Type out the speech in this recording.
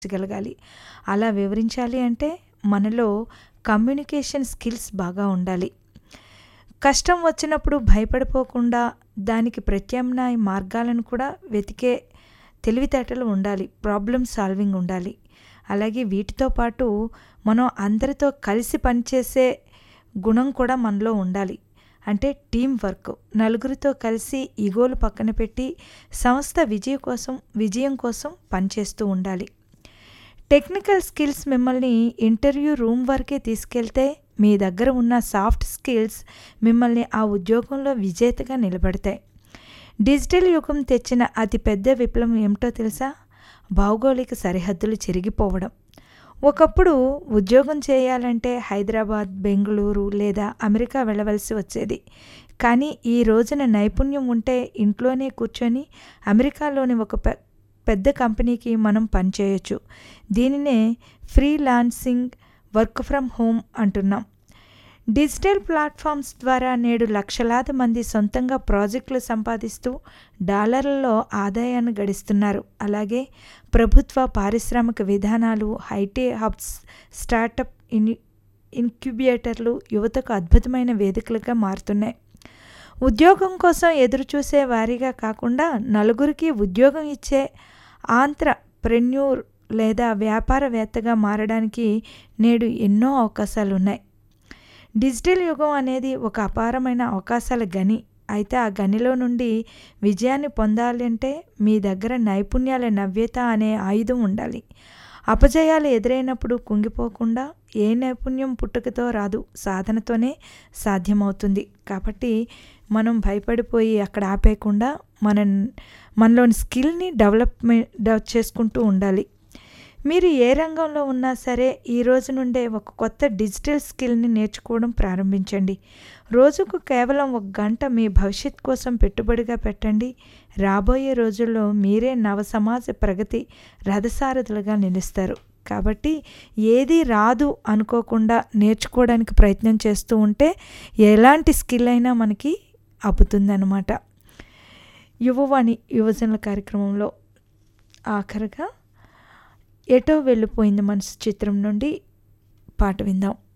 వివరించగలగాలి అలా వివరించాలి అంటే మనలో కమ్యూనికేషన్ స్కిల్స్ బాగా ఉండాలి కష్టం వచ్చినప్పుడు భయపడిపోకుండా దానికి ప్రత్యామ్నాయ మార్గాలను కూడా వెతికే తెలివితేటలు ఉండాలి ప్రాబ్లమ్ సాల్వింగ్ ఉండాలి అలాగే వీటితో పాటు మనం అందరితో కలిసి పనిచేసే గుణం కూడా మనలో ఉండాలి అంటే టీం వర్క్ నలుగురితో కలిసి ఈగోలు పక్కన పెట్టి సంస్థ విజయ కోసం విజయం కోసం పనిచేస్తూ ఉండాలి టెక్నికల్ స్కిల్స్ మిమ్మల్ని ఇంటర్వ్యూ రూమ్ వరకే తీసుకెళ్తే మీ దగ్గర ఉన్న సాఫ్ట్ స్కిల్స్ మిమ్మల్ని ఆ ఉద్యోగంలో విజేతగా నిలబెడతాయి డిజిటల్ యుగం తెచ్చిన అతి పెద్ద విప్లవం ఏమిటో తెలుసా భౌగోళిక సరిహద్దులు చెరిగిపోవడం ఒకప్పుడు ఉద్యోగం చేయాలంటే హైదరాబాద్ బెంగళూరు లేదా అమెరికా వెళ్ళవలసి వచ్చేది కానీ ఈ రోజున నైపుణ్యం ఉంటే ఇంట్లోనే కూర్చొని అమెరికాలోని ఒక పె పెద్ద కంపెనీకి మనం పనిచేయొచ్చు దీనినే ఫ్రీలాన్సింగ్ వర్క్ ఫ్రమ్ హోమ్ అంటున్నాం డిజిటల్ ప్లాట్ఫామ్స్ ద్వారా నేడు లక్షలాది మంది సొంతంగా ప్రాజెక్టులు సంపాదిస్తూ డాలర్లలో ఆదాయాన్ని గడిస్తున్నారు అలాగే ప్రభుత్వ పారిశ్రామిక విధానాలు హైటే హబ్స్ స్టార్టప్ ఇన్ ఇన్క్యుబేటర్లు యువతకు అద్భుతమైన వేదికలుగా మారుతున్నాయి ఉద్యోగం కోసం ఎదురుచూసే వారిగా కాకుండా నలుగురికి ఉద్యోగం ఇచ్చే ఆంత్రప్రెన్యూర్ లేదా వ్యాపారవేత్తగా మారడానికి నేడు ఎన్నో అవకాశాలు ఉన్నాయి డిజిటల్ యుగం అనేది ఒక అపారమైన అవకాశాల గని అయితే ఆ గనిలో నుండి విజయాన్ని పొందాలి అంటే మీ దగ్గర నైపుణ్యాల నవ్యత అనే ఆయుధం ఉండాలి అపజయాలు ఎదురైనప్పుడు కుంగిపోకుండా ఏ నైపుణ్యం పుట్టుకతో రాదు సాధనతోనే సాధ్యమవుతుంది కాబట్టి మనం భయపడిపోయి అక్కడ ఆపేయకుండా మన మనలోని స్కిల్ని డెవలప్మెంట్ డెవలప్ చేసుకుంటూ ఉండాలి మీరు ఏ రంగంలో ఉన్నా సరే ఈ రోజు నుండే ఒక కొత్త డిజిటల్ స్కిల్ని నేర్చుకోవడం ప్రారంభించండి రోజుకు కేవలం ఒక గంట మీ భవిష్యత్ కోసం పెట్టుబడిగా పెట్టండి రాబోయే రోజుల్లో మీరే నవ సమాజ ప్రగతి రథసారథులుగా నిలుస్తారు కాబట్టి ఏది రాదు అనుకోకుండా నేర్చుకోవడానికి ప్రయత్నం చేస్తూ ఉంటే ఎలాంటి స్కిల్ అయినా మనకి అబ్బుతుందన్నమాట యువవాణి యువజనుల కార్యక్రమంలో ఆఖరిగా ఎటో వెళ్ళిపోయింది మనసు చిత్రం నుండి పాట విందాం